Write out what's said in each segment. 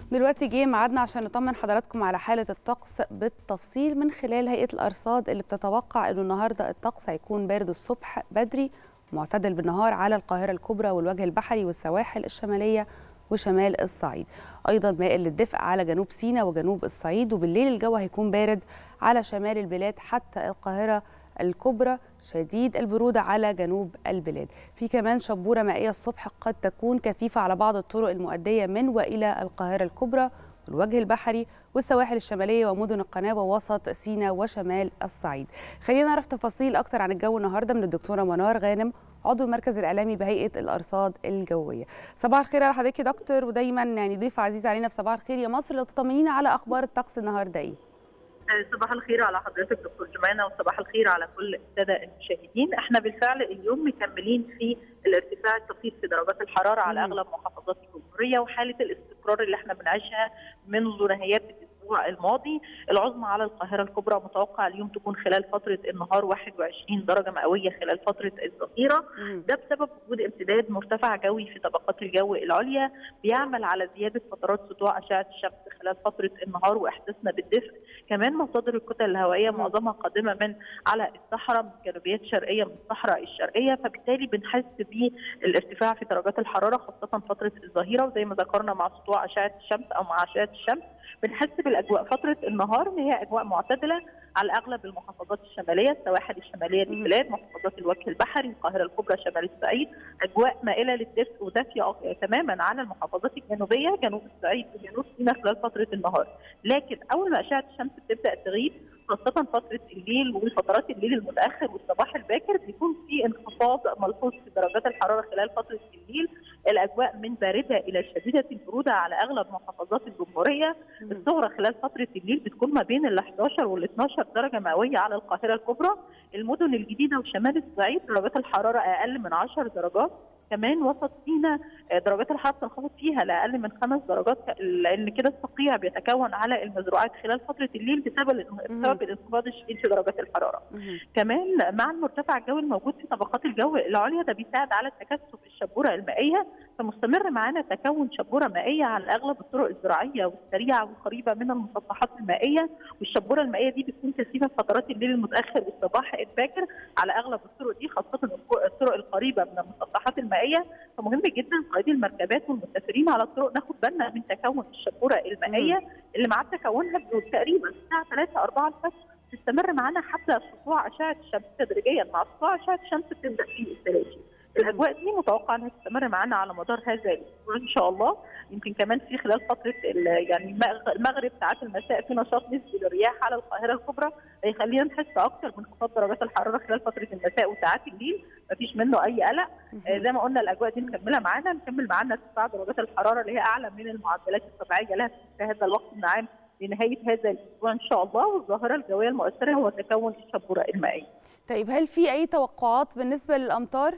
دلوقتي جه ميعادنا عشان نطمن حضراتكم على حالة الطقس بالتفصيل من خلال هيئة الأرصاد اللي بتتوقع إنه النهاردة الطقس هيكون بارد الصبح بدري معتدل بالنهار على القاهرة الكبرى والوجه البحري والسواحل الشمالية وشمال الصعيد أيضا مائل للدفء على جنوب سيناء وجنوب الصعيد وبالليل الجو هيكون بارد على شمال البلاد حتى القاهرة الكبرى شديد البرودة على جنوب البلاد في كمان شبورة مائية الصبح قد تكون كثيفة على بعض الطرق المؤدية من وإلى القاهرة الكبرى والوجه البحري والسواحل الشمالية ومدن القناة ووسط سيناء وشمال الصعيد خلينا نعرف تفاصيل أكتر عن الجو النهاردة من الدكتورة منار غانم عضو المركز الإعلامي بهيئة الأرصاد الجوية صباح الخير على حضرتك يا دكتور ودايما يعني ضيف عزيز علينا في صباح الخير يا مصر لو تطمنينا على أخبار الطقس النهاردة إيه صباح الخير على حضرتك دكتور جمانه وصباح الخير على كل الساده المشاهدين احنا بالفعل اليوم مكملين في الارتفاع الطفيف في درجات الحراره على اغلب محافظات الجمهوريه وحاله الاستقرار اللي احنا بنعيشها منذ نهايات الاسبوع الماضي العظمى على القاهره الكبرى متوقع اليوم تكون خلال فتره النهار 21 درجه مئويه خلال فتره الظهيره ده بسبب وجود امتداد مرتفع جوي في طبقات الجو العليا بيعمل على زياده فترات سطوع اشعه الشمس خلال فتره النهار واحساسنا بالدفء كمان مصادر الكتل الهوائيه معظمها قادمه من على الصحراء من جنوبيات شرقيه من الصحراء الشرقيه فبالتالي بنحس بالارتفاع في درجات الحراره خاصه فتره الظهيره وزي ما ذكرنا مع سطوع اشعه الشمس او مع اشعه الشمس بنحس بالاجواء فتره النهار ان هي اجواء معتدله على اغلب المحافظات الشماليه السواحل الشماليه للبلاد محافظات الوجه البحري القاهره الكبرى شمال الصعيد اجواء مائله للدفء ودافيه تماما على المحافظات الجنوبيه جنوب الصعيد وجنوب سيناء خلال فتره النهار لكن اول ما اشعه الشمس بتبدا تغيب خاصة فترة الليل وفترات الليل المتأخر والصباح الباكر بيكون في انخفاض ملحوظ في درجات الحرارة خلال فترة الليل الأجواء من باردة إلى شديدة البرودة على أغلب محافظات الجمهورية الصغرى خلال فترة الليل بتكون ما بين ال 11 وال 12 درجة مئوية على القاهرة الكبرى المدن الجديدة وشمال الصعيد درجات الحرارة أقل من 10 درجات كمان وسط سينا درجات الحراره بتنخفض فيها لاقل من خمس درجات لان كده الصقيع بيتكون على المزروعات خلال فتره الليل بسبب بسبب الانخفاض الشديد في درجات الحراره. كمان مع المرتفع الجوي الموجود في طبقات الجو العليا ده بيساعد على تكثف الشبوره المائيه فمستمر معانا تكون شبوره مائيه على اغلب الطرق الزراعيه والسريعه والقريبه من المسطحات المائيه والشبوره المائيه دي بتكون كثيفه في فترات الليل المتاخر والصباح الباكر على اغلب الطرق دي خاصه الطرق القريبه من المسطحات المائيه فمهم جدا قائدي المركبات والمسافرين على الطرق ناخد بالنا من تكون الشبوره المائيه اللي مع تكونها تقريبا الساعه 3 4 الفجر تستمر معانا حتى سطوع اشعه الشمس تدريجيا مع سطوع اشعه الشمس بتبدا في الثلاثي الاجواء دي متوقع انها تستمر معانا على مدار هذا الاسبوع ان شاء الله يمكن كمان في خلال فتره يعني المغرب ساعات المساء في نشاط نسبي للرياح على القاهره الكبرى هيخلينا نحس اكثر من انخفاض درجات الحراره خلال فتره المساء وساعات الليل مفيش منه اي قلق آه زي ما قلنا الاجواء دي مكمله معانا مكمل معانا ارتفاع درجات الحراره اللي هي اعلى من المعدلات الطبيعيه لها في هذا الوقت من عام لنهايه هذا الاسبوع ان شاء الله والظاهره الجويه المؤثره هو تكون الشبوره المائيه. طيب هل في اي توقعات بالنسبه للامطار؟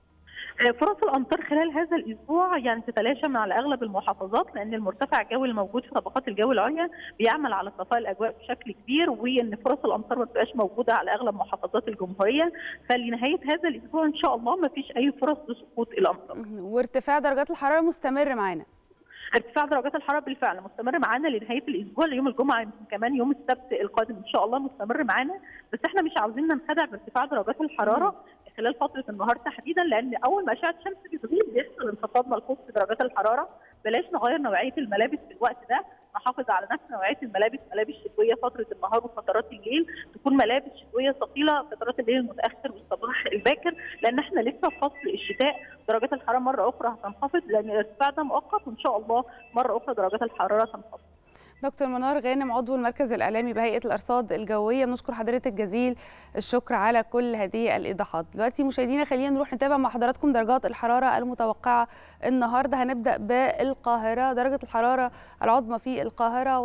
فرص الامطار خلال هذا الاسبوع يعني تتلاشى من على اغلب المحافظات لان المرتفع الجوي الموجود في طبقات الجو العليا بيعمل على صفاء الاجواء بشكل كبير وان فرص الامطار ما تبقاش موجوده على اغلب محافظات الجمهوريه فلنهايه هذا الاسبوع ان شاء الله ما فيش اي فرص لسقوط الامطار. وارتفاع درجات الحراره مستمر معانا. ارتفاع درجات الحراره بالفعل مستمر معانا لنهايه الاسبوع ليوم الجمعه يمكن كمان يوم السبت القادم ان شاء الله مستمر معانا بس احنا مش عاوزين ننخدع بارتفاع درجات الحراره خلال فتره النهار تحديدا لان اول ما اشعه الشمس بتغيب بيحصل انخفاض ملحوظ في درجات الحراره بلاش نغير نوعيه الملابس في الوقت ده نحافظ على نفس نوعيه الملابس ملابس شتويه فتره النهار وفترات الليل تكون ملابس شتويه ثقيله فترات الليل المتاخر والصباح الباكر لان احنا لسه في فصل الشتاء درجات الحراره مره اخرى هتنخفض لان الارتفاع ده مؤقت وان شاء الله مره اخرى درجات الحراره تنخفض دكتور منار غانم عضو المركز الإعلامي بهيئة الأرصاد الجوية بنشكر حضرتك جزيل الشكر على كل هذه الإيضاحات دلوقتي مشاهدينا خلينا نروح نتابع مع حضراتكم درجات الحرارة المتوقعة النهاردة هنبدأ بالقاهرة درجة الحرارة العظمى في القاهرة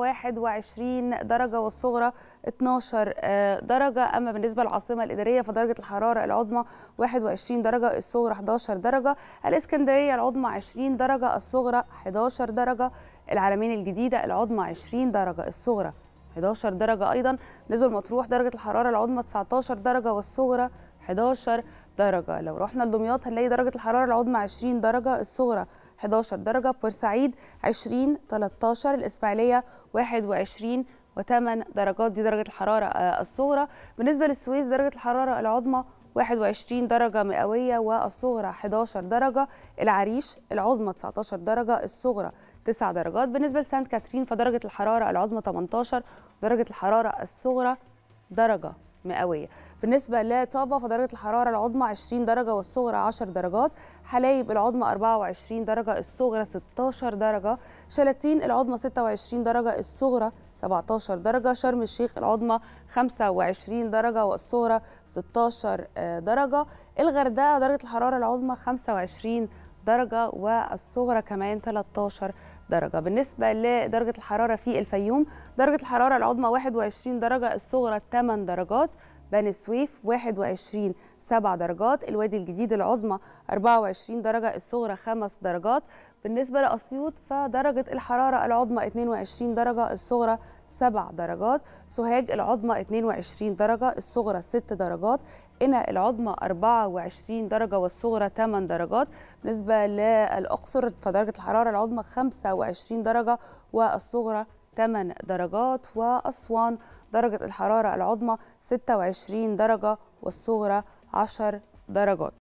21 درجة والصغرى 12 درجة أما بالنسبة للعاصمة الإدارية فدرجة الحرارة العظمى 21 درجة الصغرى 11 درجة الإسكندرية العظمى 20 درجة الصغرى 11 درجة العلمين الجديدة العظمى 20 درجة الصغرى 11 درجة أيضا بالنسبة لمطروح درجة الحرارة العظمى 19 درجة والصغرى 11 درجة لو رحنا لدمياط هنلاقي درجة الحرارة العظمى 20 درجة الصغرى 11 درجة بورسعيد 20 13 الإسماعيلية 21 و8 درجات دي درجة الحرارة الصغرى بالنسبة للسويس درجة الحرارة العظمى 21 درجة مئوية والصغرى 11 درجة العريش العظمى 19 درجة الصغرى 9 درجات بالنسبة لسانت كاترين فدرجة الحرارة العظمى 18 ودرجة الحرارة الصغرى درجة مئوية بالنسبة لطابة فدرجة الحرارة العظمى 20 درجة والصغرى 10 درجات حلايب العظمى 24 درجة الصغرى 16 درجة شلاتين العظمى 26 درجة الصغرى 17 درجة شرم الشيخ العظمى 25 درجة والصغرى 16 درجة الغردقة درجة الحرارة العظمى 25 درجة والصغرى كمان 13 درجة بالنسبة لدرجة الحرارة في الفيوم درجة الحرارة العظمى 21 درجة الصغرى 8 درجات بني سويف 21 7 درجات الوادي الجديد العظمى 24 درجة الصغرى 5 درجات بالنسبة لأسيوط فدرجة الحرارة العظمى 22 درجة الصغرى 7 درجات سوهاج العظمى 22 درجة الصغرى 6 درجات قنا العظمى 24 درجة والصغرى 8 درجات بالنسبة للأقصر فدرجة الحرارة العظمى 25 درجة والصغرى 8 درجات وأسوان درجة الحرارة العظمى 26 درجة والصغرى 10 درجات